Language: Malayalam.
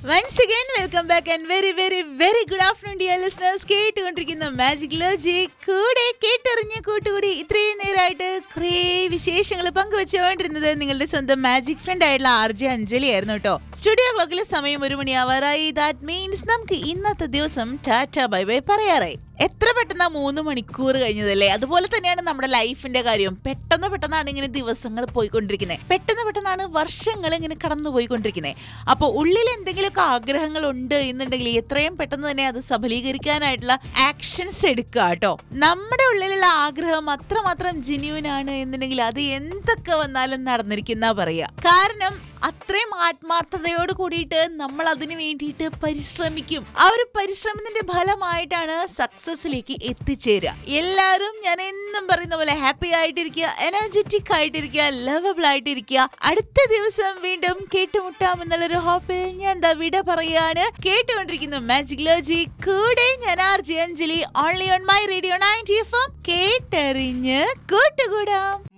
once again welcome back and very very very good afternoon dear listeners കേട്ടുകൊണ്ടിരിക്കുന്ന മാജിക് ലോജി കൂടെ കേട്ടറിഞ്ഞ കൂട്ടുകൂടി ഇത്രയും നേരമായിട്ട് കുറേ വിശേഷങ്ങൾ പങ്കുവെച്ചുകൊണ്ടിരുന്നത് നിങ്ങളുടെ സ്വന്തം മാജിക് ഫ്രണ്ട് ആയിട്ടുള്ള ആർ ജെ അഞ്ജലി ആയിരുന്നു കേട്ടോ സ്റ്റുഡിയോ ക്ലോക്കിലെ സമയം ഒരു മണിയാവാറായി ദാറ്റ് മീൻസ് നമുക്ക് ഇന്നത്തെ ദിവസം ടാറ്റ ബൈ ബൈ പറയാറായി എത്ര പെട്ടെന്ന് മൂന്ന് മണിക്കൂർ കഴിഞ്ഞതല്ലേ അതുപോലെ തന്നെയാണ് നമ്മുടെ ലൈഫിന്റെ കാര്യം പെട്ടെന്ന് പെട്ടെന്നാണ് ഇങ്ങനെ ദിവസങ്ങൾ പോയിക്കൊണ്ടിരിക്കുന്നത് പെട്ടെന്ന് പെട്ടെന്നാണ് വർഷങ്ങൾ ഇങ്ങനെ കടന്നു പോയിക്കൊണ്ടിരിക്കുന്നത് അപ്പോൾ ഉള്ളിൽ എന്തെങ്കിലുമൊക്കെ ആഗ്രഹങ്ങൾ ഉണ്ട് എന്നുണ്ടെങ്കിൽ എത്രയും പെട്ടെന്ന് തന്നെ അത് സഫലീകരിക്കാനായിട്ടുള്ള ആക്ഷൻസ് എടുക്കുക കേട്ടോ നമ്മുടെ ഉള്ളിലുള്ള ആഗ്രഹം അത്രമാത്രം ജെന്യൂൻ ആണ് എന്നുണ്ടെങ്കിൽ അത് എന്തൊക്കെ വന്നാലും നടന്നിരിക്കുന്ന പറയാ കാരണം അത്രയും ആത്മാർത്ഥതയോട് കൂടിയിട്ട് നമ്മൾ അതിന് വേണ്ടിയിട്ട് പരിശ്രമിക്കും ആ ഒരു പരിശ്രമത്തിന്റെ ഫലമായിട്ടാണ് സക്സസിലേക്ക് എത്തിച്ചേരുക എല്ലാവരും ഞാൻ എന്നും പറയുന്ന പോലെ ഹാപ്പി ആയിട്ടിരിക്കുക എനർജറ്റിക് ആയിട്ടിരിക്കുക ലവബിൾ ആയിട്ടിരിക്കുക അടുത്ത ദിവസം വീണ്ടും കേട്ടുമുട്ടാം എന്നുള്ളൊരു ഹോപ്പിൽ ഞാൻ എന്താ വിട പറയാണ് കേട്ടുകൊണ്ടിരിക്കുന്നു മാജിക് ലോജി കൂടെ ഞാൻ R J Anjali only on my radio ninety F കേട്ടറിഞ്ഞ് കൂട്ടുകൂടാം